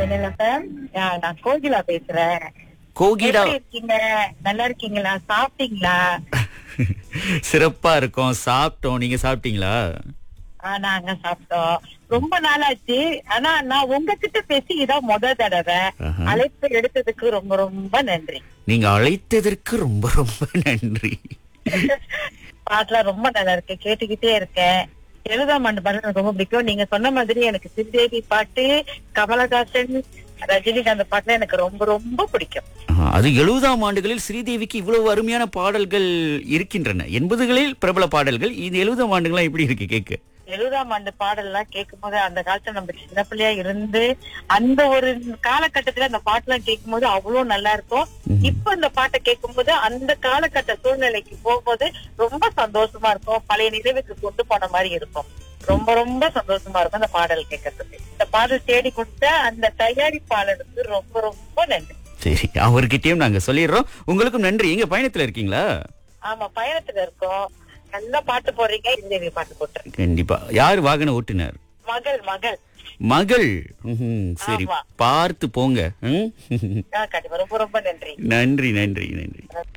மின்னல் FM. ஆ, நான் கோகிலா பேசுறேன் கோகிலா எப்படி இருக்கீங்க நல்லா இருக்கீங்களா சாப்பிட்டீங்களா சிறப்பா இருக்கும் சாப்பிட்டோம் நீங்க சாப்பிட்டீங்களா ஆ, நாங்க சாப்பிட்டோம் ரொம்ப நாளாச்சு ஆனா நான் உங்ககிட்ட பேசி இதான் முத தடவை ஆஹா. அழைப்பு எடுத்ததுக்கு ரொம்ப ரொம்ப நன்றி நீங்க அழைத்ததற்கு ரொம்ப ரொம்ப நன்றி பாட்டுலாம் ரொம்ப நல்லா இருக்கு கேட்டுக்கிட்டே இருக்கேன் எழுதாம் ஆண்டு பாட்டு எனக்கு ரொம்ப பிடிக்கும் நீங்க சொன்ன மாதிரி எனக்கு ஸ்ரீதேவி பாட்டு கமலஹாசன் ரஜினிகாந்த் பாட்டுல எனக்கு ரொம்ப ரொம்ப பிடிக்கும் ஆஹா, அது எழுபதாம் ஆண்டுகளில் ஸ்ரீதேவிக்கு இவ்வளவு அருமையான பாடல்கள் இருக்கின்றன எண்பதுகளில் பிரபல பாடல்கள் இது எழுபதாம் ஆண்டுகள்லாம் எப்படி இருக்கு கேட்க எழுபதாம் ஆண்டு பாடல்லாம் கேட்கும் போது அந்த காலத்துல நம்ம சின்ன பிள்ளையா இருந்து அந்த ஒரு காலகட்டத்துல அந்த பாட்டுலாம் கேட்கும் போது அவ்வளவு நல்லா இருக்கும் இப்ப இந்த பாட்டை கேட்கும் போது அந்த காலகட்ட சூழ்நிலைக்கு போகும்போது ரொம்ப சந்தோஷமா இருக்கும் பழைய நினைவுக்கு கொண்டு போன மாதிரி இருக்கும் ரொம்ப ரொம்ப சந்தோஷமா இருக்கும் அந்த பாடல் கேட்கறதுக்கு இந்த பாடல் தேடி கொடுத்த அந்த தயாரிப்பாளருக்கு ரொம்ப ரொம்ப நன்றி சரி அவர்கிட்டயும் நாங்க சொல்லிடுறோம் உங்களுக்கும் நன்றி எங்க பயணத்துல இருக்கீங்களா ஆமா பயணத்துல இருக்கோம் நல்ல பாட்டு போடுறீங்க இந்த பாட்டு போட்டுருங்க கண்டிப்பா யார் வாகன ஓட்டுனர் மகள் மகள் மகள் ம்ஹும், சரி ஆமா. பார்த்து போங்க ம்? ஆ, கண்டிப்பா ரொம்ப ரொம்ப நன்றி நன்றி நன்றி நன்றி